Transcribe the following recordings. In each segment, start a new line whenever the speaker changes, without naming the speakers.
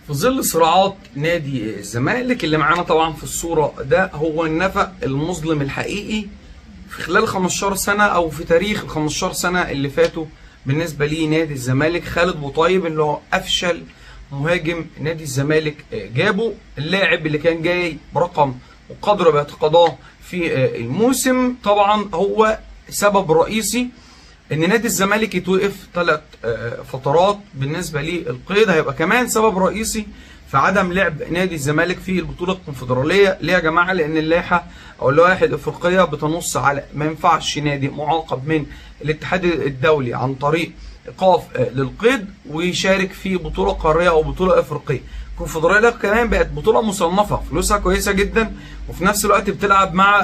في ظل صراعات نادي الزمالك اللي معانا طبعا في الصورة ده هو النفق المظلم الحقيقي في خلال 15 سنة أو في تاريخ ال 15 سنة اللي فاتوا بالنسبة لي نادي الزمالك خالد بوطيب اللي هو أفشل مهاجم نادي الزمالك جابه اللاعب اللي كان جاي برقم وقدر باعتقاداه في الموسم طبعا هو سبب رئيسي ان نادي الزمالك يتوقف ثلاث فترات بالنسبه للقيد هيبقى كمان سبب رئيسي في عدم لعب نادي الزمالك في البطوله الكونفدراليه ليه يا جماعه لان اللائحه او اللوائح الافريقيه بتنص على ما ينفعش نادي معاقب من الاتحاد الدولي عن طريق ايقاف للقيد ويشارك في بطوله قاريه او بطوله افريقيه الكونفدراليه كمان بقت بطوله مصنفه فلوسها كويسه جدا وفي نفس الوقت بتلعب مع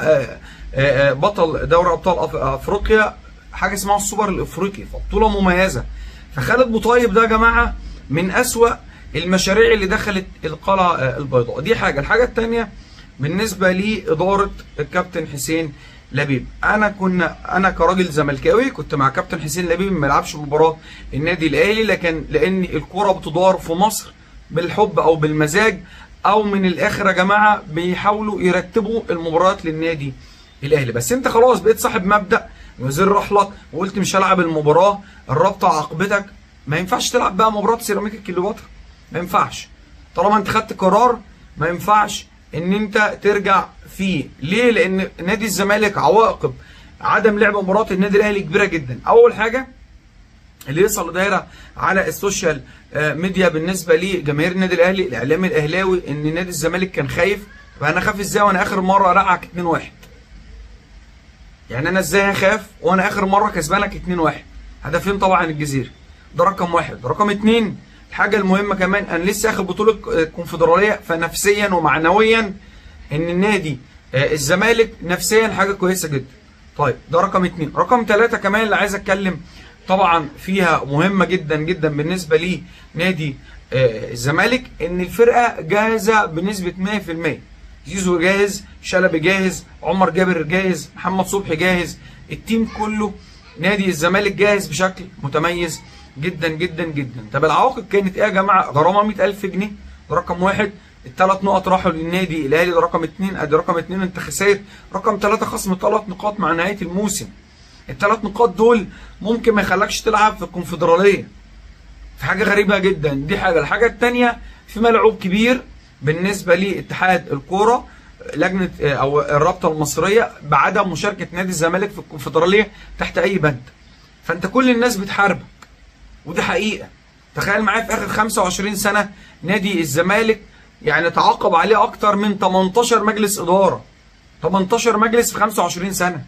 بطل دوري ابطال افريقيا حاجه اسمها السوبر الافريقي فبطوله مميزه فخالد بوطيب ده يا جماعه من اسوا المشاريع اللي دخلت القلعه البيضاء دي حاجه الحاجه الثانيه بالنسبه لاداره الكابتن حسين لبيب انا كنا انا كراجل زملكاوي كنت مع كابتن حسين لبيب ما يلعبش مباراه النادي الاهلي لكن لان الكوره بتدار في مصر بالحب او بالمزاج او من الاخر يا جماعه بيحاولوا يرتبوا المباريات للنادي الاهلي بس انت خلاص بقيت صاحب مبدا الوزير راح لك وقلت مش هلعب المباراه الرابطه عاقبتك ما ينفعش تلعب بقى مباراه سيراميكا كليوباترا ما ينفعش طالما انت خدت قرار ما ينفعش ان انت ترجع فيه ليه لان نادي الزمالك عواقب عدم لعب مباراه النادي الاهلي كبيره جدا اول حاجه اللي يصل دايره على السوشيال ميديا بالنسبه لجماهير النادي الاهلي الاعلام الاهلاوي ان نادي الزمالك كان خايف فانا خايف ازاي وانا اخر مره رقعك 2-1 يعني انا ازاي اخاف وانا اخر مره كسبانك 2-1 هدفين طبعا الجزيره ده رقم واحد رقم اتنين الحاجه المهمه كمان انا لسه اخر بطوله الكونفدراليه فنفسيا ومعنويا ان النادي الزمالك نفسيا حاجه كويسه جدا طيب ده رقم اتنين رقم ثلاثة كمان اللي عايز اتكلم طبعا فيها مهمه جدا جدا بالنسبه لي نادي الزمالك ان الفرقه جاهزه بنسبه 100% زيزو جاهز شلبي جاهز عمر جابر جاهز محمد صبحي جاهز التيم كله نادي الزمالك جاهز بشكل متميز جدا جدا جدا طب العواقب كانت ايه يا جماعه غرامه 100000 جنيه ده رقم واحد الثلاث نقط راحوا للنادي الاهلي ده رقم اثنين ادي رقم اثنين انت خسائر رقم ثلاثه خصم ثلاث نقاط مع نهايه الموسم الثلاث نقاط دول ممكن ما يخلكش تلعب في الكونفدراليه في حاجه غريبه جدا دي حاجه الحاجه الثانيه في ملعوب كبير بالنسبه لاتحاد الكوره لجنه او الرابطه المصريه بعدم مشاركه نادي الزمالك في الكونفدراليه تحت اي بند فانت كل الناس بتحاربك ودي حقيقه تخيل معايا في اخر 25 سنه نادي الزمالك يعني تعاقب عليه اكتر من 18 مجلس اداره 18 مجلس في 25 سنه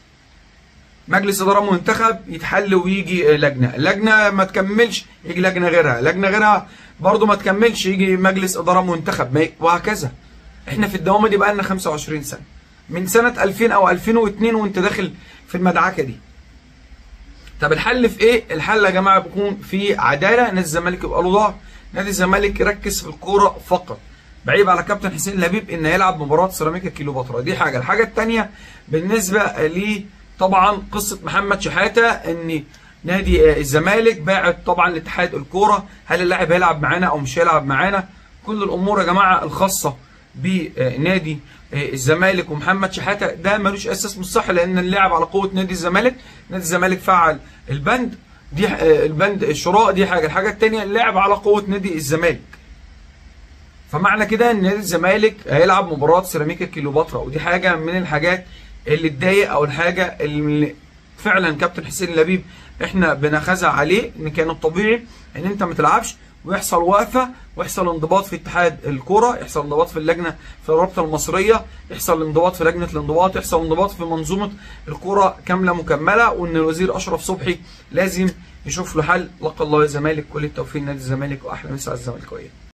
مجلس اداره منتخب يتحل ويجي لجنه لجنه ما تكملش يجي لجنه غيرها لجنه غيرها برضه ما تكملش يجي مجلس اداره منتخب وهكذا احنا في الدوامه دي بقى لنا 25 سنه من سنه 2000 او 2002 وانت داخل في المدعكه دي طب الحل في ايه الحل يا جماعه بيكون في عداله نادي الزمالك يبقى له ظهر نادي الزمالك يركز في الكوره فقط بعيب على كابتن حسين لبيب ان يلعب مباراه سيراميكا كيلوباترا دي حاجه الحاجه الثانيه بالنسبه لي طبعا قصه محمد شحاته ان نادي الزمالك باعت طبعا لاتحاد الكوره هل اللاعب هيلعب معانا او مش هيلعب معانا كل الامور يا جماعه الخاصه بنادي الزمالك ومحمد شحاته ده ملوش اساس مش صح لان اللاعب على قوه نادي الزمالك نادي الزمالك فعل البند دي البند الشراء دي حاجه الحاجه الثانيه اللاعب على قوه نادي الزمالك فمعنى كده ان نادي الزمالك هيلعب مباراه سيراميكا كيلوباترا ودي حاجه من الحاجات اللي تضايق او الحاجه اللي فعلا كابتن حسين لبيب احنا بنخزع عليه ان كان الطبيعي ان انت ما تلعبش ويحصل وقفه ويحصل انضباط في اتحاد الكوره يحصل انضباط في اللجنه في الرابطه المصريه يحصل انضباط في لجنه الانضباط يحصل انضباط في منظومه الكوره كامله مكمله وان الوزير اشرف صبحي لازم يشوف له حل لقى الله الزمالك كل التوفيق لنادي الزمالك واحلى مسا على الزملكاويه